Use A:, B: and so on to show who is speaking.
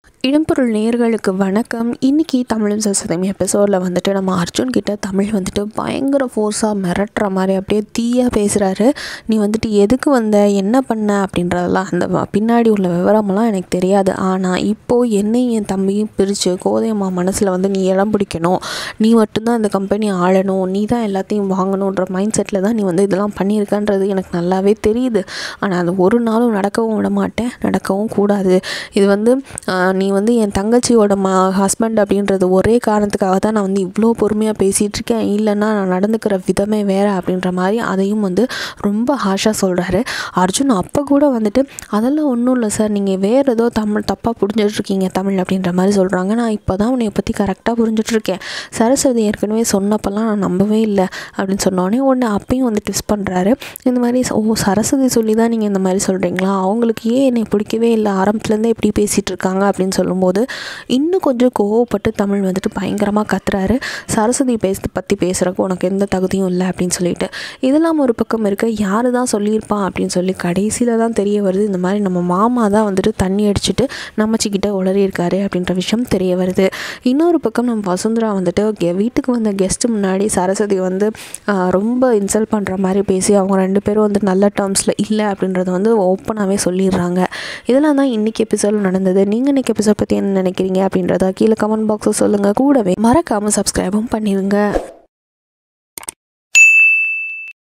A: இடம்பொருள் நேயர்களுக்கு வணக்கம் இன்றைக்கி தமிழும் சசதம் எபிசோடில் வந்துட்டு நம்ம அர்ஜுன் கிட்ட தமிழ் வந்துட்டு பயங்கர ஃபோர்ஸாக மிரட்டுற மாதிரி அப்படியே தீயாக பேசுகிறாரு நீ வந்துட்டு எதுக்கு வந்த என்ன பண்ண அப்படின்றதெல்லாம் அந்த வ- பின்னாடி உள்ள விவரமெல்லாம் எனக்கு தெரியாது ஆனால் இப்போது என்னையும் என் தம்பியும் பிரித்து கோதையம்மா மனசில் வந்து நீ இடம் பிடிக்கணும் நீ மட்டும்தான் இந்த கம்பெனி ஆளணும் நீ தான் எல்லாத்தையும் வாங்கணுன்ற மைண்ட் செட்டில் தான் நீ வந்து இதெல்லாம் பண்ணியிருக்கன்றது எனக்கு நல்லாவே தெரியுது ஆனால் அது ஒரு நாளும் நடக்கவும் விட மாட்டேன் நடக்கவும் கூடாது இது வந்து ஆஹ், நீ வந்து என் தங்கச்சியோட ம ஹஸ்பண்ட் அப்படின்றது ஒரே காரணத்துக்காக தான் நான் வந்து இவ்வளோ பொறுமையாக பேசிகிட்டு இருக்கேன் இல்லைன்னா நான் நடந்துக்கிற விதமே வேறு அப்படின்ற மாதிரி அதையும் வந்து ரொம்ப ஹாஷாக சொல்கிறாரு அர்ஜுன் அப்போ கூட வந்துட்டு அதெல்லாம் ஒன்றும் இல்லை சார் நீங்கள் வேறு ஏதோ தமிழ் தப்பாக புரிஞ்சிட்ருக்கீங்க தமிழ் அப்படின்ற மாதிரி சொல்கிறாங்க நான் இப்போ தான் உன்னை பற்றி கரெக்டாக புரிஞ்சிட்ருக்கேன் சரஸ்வதி ஏற்கனவே சொன்னப்பெல்லாம் நான் நம்பவே இல்லை அப்படின்னு சொன்னோடனே உடனே அப்பயும் வந்து ட்விஸ்ட் பண்ணுறாரு இந்த மாதிரி ஓ சரஸ்வதி சொல்லி தான் நீங்கள் இந்த மாதிரி சொல்கிறீங்களா அவங்களுக்கு ஏன் என்னை பிடிக்கவே இல்லை ஆரம்பத்துலேருந்தே இப்படி பேசிகிட்டு இருக்காங்க அப்படின்னு சொல்லும்போது இன்னும் கொஞ்சம் கோவப்பட்டு தமிழ் வந்துட்டு பயங்கரமாக கத்துறாரு சரஸ்வதி பேச பற்றி பேசுகிறக்கு உனக்கு எந்த தகுதியும் இல்லை அப்படின்னு சொல்லிட்டு இதெல்லாம் ஒரு பக்கம் இருக்க யார் தான் சொல்லியிருப்பான் அப்படின்னு சொல்லி கடைசியில் தான் தெரிய வருது இந்த மாதிரி நம்ம மாமா தான் வந்துட்டு தண்ணி அடிச்சுட்டு நம்மச்சிக்கிட்ட உளறி இருக்காரு அப்படின்ற விஷயம் தெரிய வருது இன்னொரு பக்கம் நம்ம வசுந்தரா வந்துட்டு கெ- வீட்டுக்கு வந்த கெஸ்ட்டு முன்னாடி சரஸ்வதி வந்து ஆஹ், ரொம்ப இன்சல்ட் பண்ணுற மாதிரி பேசி அவங்க ரெண்டு பேரும் வந்து நல்ல டேர்ம்ஸில் இல்லை அப்படின்றத வந்து ஓப்பனாகவே சொல்லிடுறாங்க இதெல்லாம் தான் இன்றைக்கி எபிசோட் நடந்தது நீங்கள் இன்றைக்கி எபிசோட் பற்றி என்ன நினைக்கிறீங்க அப்படின்றத கீழே கமெண்ட் பாக்ஸில் சொல்லுங்கள் கூடவே மறக்காமல் சப்ஸ்கிரைபும் பண்ணிடுங்க